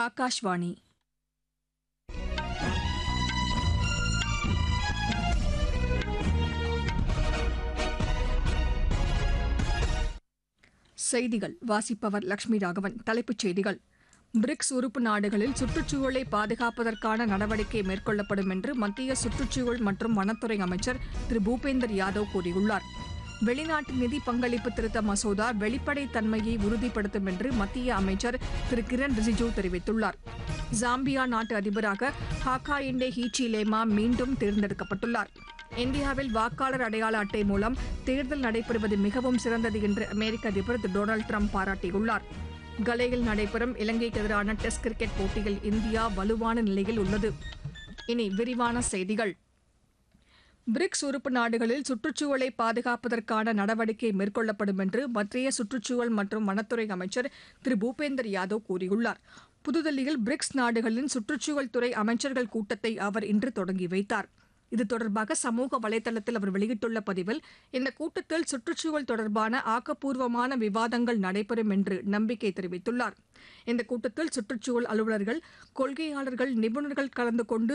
ஆகாஷ்வாணி செய்திகள் வாசிப்பவர் லட்சுமி ராகவன் தலைப்புச் செய்திகள் பிரிக்ஸ் உறுப்பு நாடுகளில் சுற்றுச்சூழலை பாதுகாப்பதற்கான நடவடிக்கை மேற்கொள்ளப்படும் என்று மத்திய சுற்றுச்சூழல் மற்றும் வனத்துறை அமைச்சர் திரு பூபேந்தர் யாதவ் கூறியுள்ளார் வெளிநாட்டு நிதி பங்களிப்பு திருத்த மசோதா வெளிப்படைத் தன்மையை உறுதிப்படுத்தும் என்று மத்திய அமைச்சர் திரு கிரண் ரிஜிஜூ தெரிவித்துள்ளார் ஜாம்பியா நாட்டு அதிபராக ஹாக்கா இண்டே ஹீச்சி லேமா மீண்டும் தேர்ந்தெடுக்கப்பட்டுள்ளார் இந்தியாவில் வாக்காளர் அடையாள அட்டை மூலம் தேர்தல் நடைபெறுவது மிகவும் சிறந்தது என்று அமெரிக்க அதிபர் திரு டொனால்டு ட்ரம்ப் பாராட்டியுள்ளார் கலேயில் நடைபெறும் இலங்கைக்கு எதிரான டெஸ்ட் கிரிக்கெட் போட்டியில் இந்தியா வலுவான நிலையில் உள்ளது இனி விரிவான செய்திகள் பிரிக்ஸ் உறுப்பு நாடுகளில் சுற்றுச்சூழலை பாதுகாப்பதற்கான நடவடிக்கை மேற்கொள்ளப்படும் என்று மத்திய சுற்றுச்சூழல் மற்றும் வனத்துறை அமைச்சர் திரு பூபேந்தர் யாதவ் கூறியுள்ளார் புதுதில்லியில் பிரிக்ஸ் நாடுகளின் சுற்றுச்சூழல் துறை அமைச்சர்கள் கூட்டத்தை அவர் இன்று தொடங்கி வைத்தார் இது தொடர்பாக சமூக வலைதளத்தில் அவர் வெளியிட்டுள்ள பதிவில் இந்த கூட்டத்தில் சுற்றுச்சூழல் தொடர்பான ஆக்கப்பூர்வமான விவாதங்கள் நடைபெறும் என்று நம்பிக்கை தெரிவித்துள்ளார் இந்த கூட்டத்தில் சுற்றுச்சூழல் அலுவலர்கள் கொள்கையாளர்கள் நிபுணர்கள் கலந்து கொண்டு